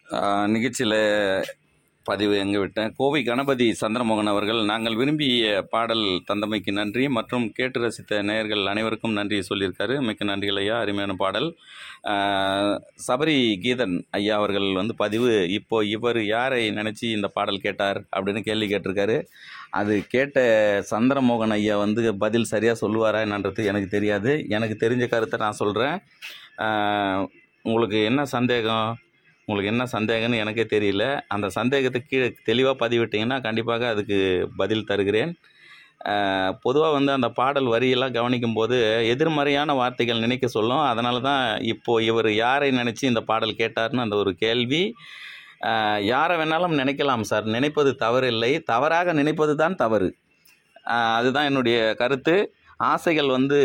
நிகழ்ச்சியில் பதிவு எங்கே விட்டேன் கோவை கணபதி சந்திரமோகன் அவர்கள் நாங்கள் விரும்பிய பாடல் தந்தமைக்கு நன்றி மற்றும் கேட்டு ரசித்த நேயர்கள் அனைவருக்கும் நன்றி சொல்லியிருக்காரு மிக்க நன்றிகள் ஐயா அருமையான பாடல் ஆஹ், சபரி கீதன் ஐயா அவர்கள் வந்து பதிவு இப்போ இவர் யாரை நினச்சி இந்த பாடல் கேட்டார் அப்படின்னு கேள்வி கேட்டிருக்காரு அது கேட்ட சந்திரமோகன் ஐயா வந்து பதில் சரியாக சொல்லுவாரா என்னன்றது எனக்கு தெரியாது எனக்கு தெரிஞ்ச கருத்தை நான் சொல்கிறேன் உங்களுக்கு என்ன சந்தேகம் உங்களுக்கு என்ன சந்தேகம்னு எனக்கே தெரியல அந்த சந்தேகத்துக்கு கீழே தெளிவாக பதிவிட்டீங்கன்னா கண்டிப்பாக அதுக்கு பதில் தருகிறேன் பொதுவாக வந்து அந்த பாடல் வரியெல்லாம் கவனிக்கும் போது எதிர்மறையான வார்த்தைகள் நினைக்க சொல்லும் அதனால தான் இப்போது இவர் யாரை நினச்சி இந்த பாடல் கேட்டார்னு அந்த ஒரு கேள்வி ஆஹ், யாரை வேணாலும் நினைக்கலாம் சார் நினைப்பது தவறு இல்லை தவறாக நினைப்பது தான் தவறு ஆஹ், அதுதான் என்னுடைய கருத்து ஆசைகள் வந்து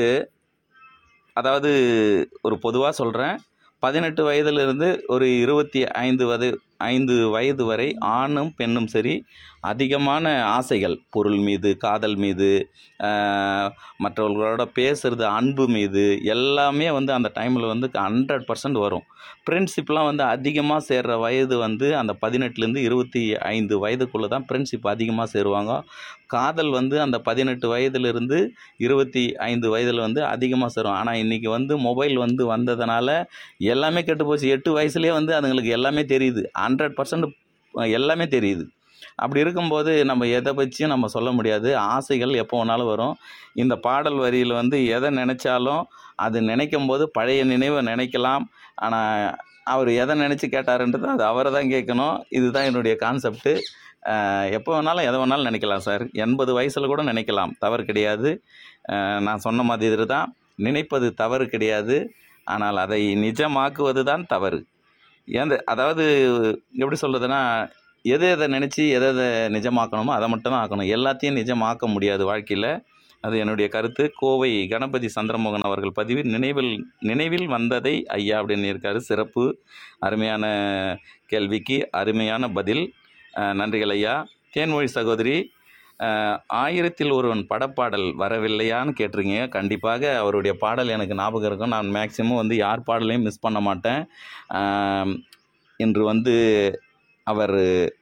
அதாவது ஒரு பொதுவாக சொல்கிறேன் பதினெட்டு வயதிலிருந்து ஒரு இருபத்தி ஐந்து வயது ஐந்து வயது வரை ஆணும் பெண்ணும் சரி அதிகமான ஆசைகள் பொருள் மீது காதல் மீது ஆஹ், மற்றவர்களோட பேசுறது அன்பு மீது எல்லாமே வந்து அந்த டைமில் வந்து ஹண்ட்ரட் பர்சன்ட் வரும் ஃப்ரெண்ட்ஷிப்லாம் வந்து அதிகமாக சேர்கிற வயது வந்து அந்த பதினெட்டுலேருந்து இருபத்தி ஐந்து வயதுக்குள்ளே தான் ஃப்ரெண்ட்ஷிப் அதிகமாக சேருவாங்க காதல் வந்து அந்த பதினெட்டு வயதிலிருந்து இருபத்தி ஐந்து வயதில் வந்து அதிகமாக சேரும் ஆனால் இன்றைக்கி வந்து மொபைல் வந்து வந்ததுனால எல்லாமே கெட்டு போச்சு எட்டு வயசுலேயே வந்து அதுங்களுக்கு எல்லாமே தெரியுது ஹண்ட்ரட் பர்சன்ட் எல்லாமே தெரியுது அப்படி இருக்கும்போது நம்ம எதை வச்சும் நம்ம சொல்ல முடியாது ஆசைகள் எப்போ வேணாலும் வரும் இந்த பாடல் வரியில் வந்து எதை நினச்சாலும் அது நினைக்கும் போது பழைய நினைவை நினைக்கலாம் ஆனால் அவர் எதை நினச்சி கேட்டாருன்றது அது அவரை தான் கேட்கணும் இதுதான் என்னுடைய கான்செப்ட்டு எப்போ வேணாலும் எதை வேணாலும் நினைக்கலாம் சார் எண்பது வயசில் கூட நினைக்கலாம் தவறு கிடையாது அஹ் நான் சொன்ன மாதிரி தான் நினைப்பது தவறு கிடையாது ஆனால் அதை நிஜமாக்குவது தான் தவறு ஏன் அதாவது எப்படி சொல்கிறதுனா எதை எதை நினச்சி எதை எதை நிஜமாக்கணுமோ அதை மட்டும் தான் ஆக்கணும் எல்லாத்தையும் நிஜமாக்க முடியாது வாழ்க்கையில் அது என்னுடைய கருத்து கோவை கணபதி சந்திரமோகன் அவர்கள் பதிவில் நினைவில் நினைவில் வந்ததை ஐயா அப்படின்னு இருக்காரு சிறப்பு அருமையான கேள்விக்கு அருமையான பதில் அஹ், நன்றிகள் ஐயா தேன்மொழி சகோதரி அஹ், ஆயிரத்தில் ஒருவன் படப்பாடல் வரவில்லையான்னு கேட்டிருக்கீங்க கண்டிப்பாக அவருடைய பாடல் எனக்கு ஞாபகம் இருக்கும் நான் மேக்ஸிமம் வந்து யார் பாடலையும் மிஸ் பண்ண மாட்டேன் ஆம், இன்று வந்து அவர்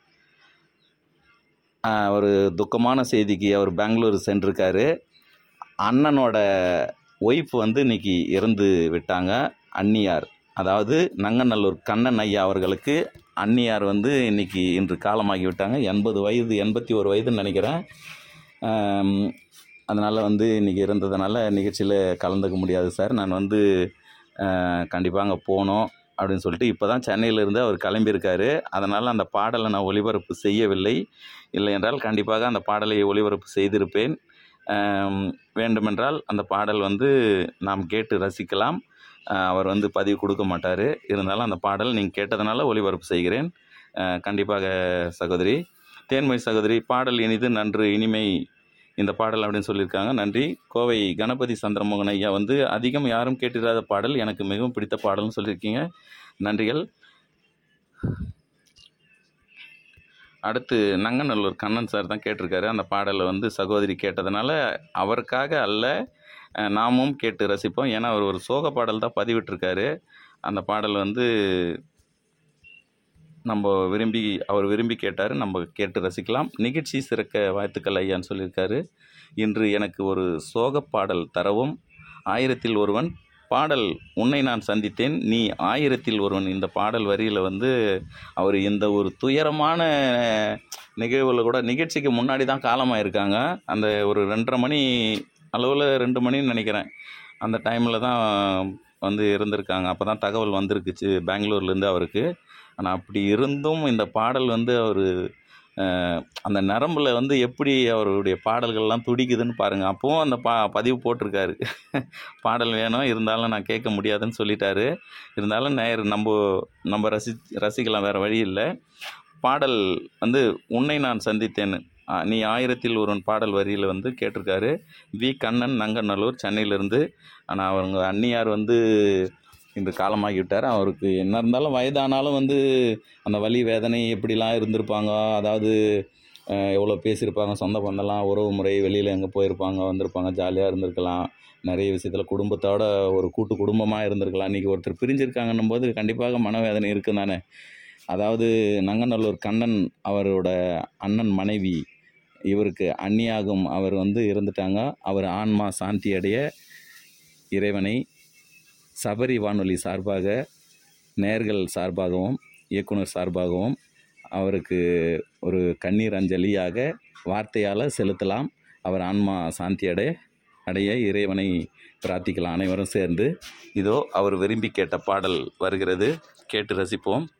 ஆஹ், ஒரு துக்கமான செய்திக்கு அவர் பெங்களூர் சென்றிருக்காரு அண்ணனோட ஒய்ஃப் வந்து இன்னைக்கு இறந்து விட்டாங்க அன்னியார் அதாவது நங்கநல்லூர் கண்ணன் ஐயா அவர்களுக்கு அன்னியார் வந்து இன்னைக்கு இன்று காலமாகி விட்டாங்க எண்பது வயது எண்பத்தி ஒரு வயதுன்னு நினைக்கிறேன் அதனால் வந்து இன்றைக்கி இருந்ததுனால நிகழ்ச்சியில் கலந்துக்க முடியாது சார் நான் வந்து கண்டிப்பாக அங்கே போகணும் அப்படின்னு சொல்லிட்டு இப்போ தான் சென்னையிலேருந்து அவர் கிளம்பியிருக்காரு அதனால் அந்த பாடலை நான் ஒளிபரப்பு செய்யவில்லை இல்லை என்றால் கண்டிப்பாக அந்த பாடலை ஒளிபரப்பு செய்திருப்பேன் ஆம், வேண்டுமென்றால் அந்த பாடல் வந்து நாம் கேட்டு ரசிக்கலாம் ஆஹ் அவர் வந்து பதிவு கொடுக்க மாட்டார் இருந்தாலும் அந்த பாடல் நீங்கள் கேட்டதுனால ஒளிபரப்பு செய்கிறேன் ஆஹ் கண்டிப்பாக சகோதரி தேன்மொழி சகோதரி பாடல் இனிது நன்று இனிமை இந்த பாடல் அப்படின்னு சொல்லியிருக்காங்க நன்றி கோவை கணபதி சந்திரமோகன் ஐயா வந்து அதிகம் யாரும் கேட்டிராத பாடல் எனக்கு மிகவும் பிடித்த பாடல்னு சொல்லியிருக்கீங்க நன்றிகள் அடுத்து நங்கநல்லூர் கண்ணன் சார் தான் கேட்டிருக்காரு அந்த பாடலை வந்து சகோதரி கேட்டதுனால அவருக்காக அல்ல அஹ், நாமும் கேட்டு ரசிப்போம் ஏன்னா அவர் ஒரு சோக பாடல் தான் பதிவிட்டிருக்காரு அந்த பாடல் வந்து நம்ம விரும்பி அவர் விரும்பி கேட்டார் நம்ம கேட்டு ரசிக்கலாம் நிகழ்ச்சி சிறக்க வாழ்த்துக்கள் ஐயான்னு சொல்லியிருக்காரு இன்று எனக்கு ஒரு சோக பாடல் தரவும் ஆயிரத்தில் ஒருவன் பாடல் உன்னை நான் சந்தித்தேன் நீ ஆயிரத்தில் ஒருவன் இந்த பாடல் வரியில் வந்து அவர் இந்த ஒரு துயரமான நிகழ்வில் கூட நிகழ்ச்சிக்கு முன்னாடி தான் காலமாக இருக்காங்க அந்த ஒரு ரெண்டரை மணி அளவில் ரெண்டு மணின்னு நினைக்கிறேன் அந்த டைமில் தான் வந்து இருந்திருக்காங்க அப்போ தான் தகவல் வந்திருக்குச்சு பெங்களூர்லேருந்து அவருக்கு ஆனால் அப்படி இருந்தும் இந்த பாடல் வந்து அவர் அந்த நரம்பில் வந்து எப்படி அவருடைய பாடல்கள்லாம் துடிக்குதுன்னு பாருங்கள் அப்போவும் அந்த பா பதிவு போட்டிருக்காரு பாடல் வேணும் இருந்தாலும் நான் கேட்க முடியாதுன்னு சொல்லிட்டாரு இருந்தாலும் நேர் நம்ம நம்ம ரசி ரசிக்கலாம் வேறு வழி இல்லை பாடல் வந்து உன்னை நான் சந்தித்தேன்னு ஆ, நீ ஆயிரத்தில் ஒருவன் பாடல் வரியில் வந்து கேட்டிருக்காரு வி கண்ணன் நங்கநல்லூர் சென்னையிலேருந்து ஆனால் அவங்க அன்னியார் வந்து இன்று காலமாகி விட்டார் அவருக்கு என்ன இருந்தாலும் வயதானாலும் வந்து அந்த வலி வேதனை எப்படிலாம் இருந்திருப்பாங்க அதாவது அஹ், எவ்வளோ பேசியிருப்பாங்க சொந்த பந்தம்லாம் உறவு முறை வெளியில் எங்கே போயிருப்பாங்க வந்திருப்பாங்க ஜாலியாக இருந்திருக்கலாம் நிறைய விஷயத்தில் குடும்பத்தோட ஒரு கூட்டு குடும்பமாக இருந்திருக்கலாம் இன்றைக்கி ஒருத்தர் பிரிஞ்சிருக்காங்கன்னும் போது கண்டிப்பாக மனவேதனை இருக்கும் தானே அதாவது நங்கநல்லூர் கண்ணன் அவரோட அண்ணன் மனைவி இவருக்கு அந்நியாகும் அவர் வந்து இறந்துட்டாங்க அவர் ஆன்மா சாந்தி அடைய இறைவனை சபரி வானொலி சார்பாக நேர்கள் சார்பாகவும் இயக்குனர் சார்பாகவும் அவருக்கு ஒரு கண்ணீர் அஞ்சலியாக வார்த்தையால் செலுத்தலாம் அவர் ஆன்மா சாந்தி அடைய அடைய இறைவனை பிரார்த்திக்கலாம் அனைவரும் சேர்ந்து இதோ அவர் விரும்பி கேட்ட பாடல் வருகிறது கேட்டு ரசிப்போம்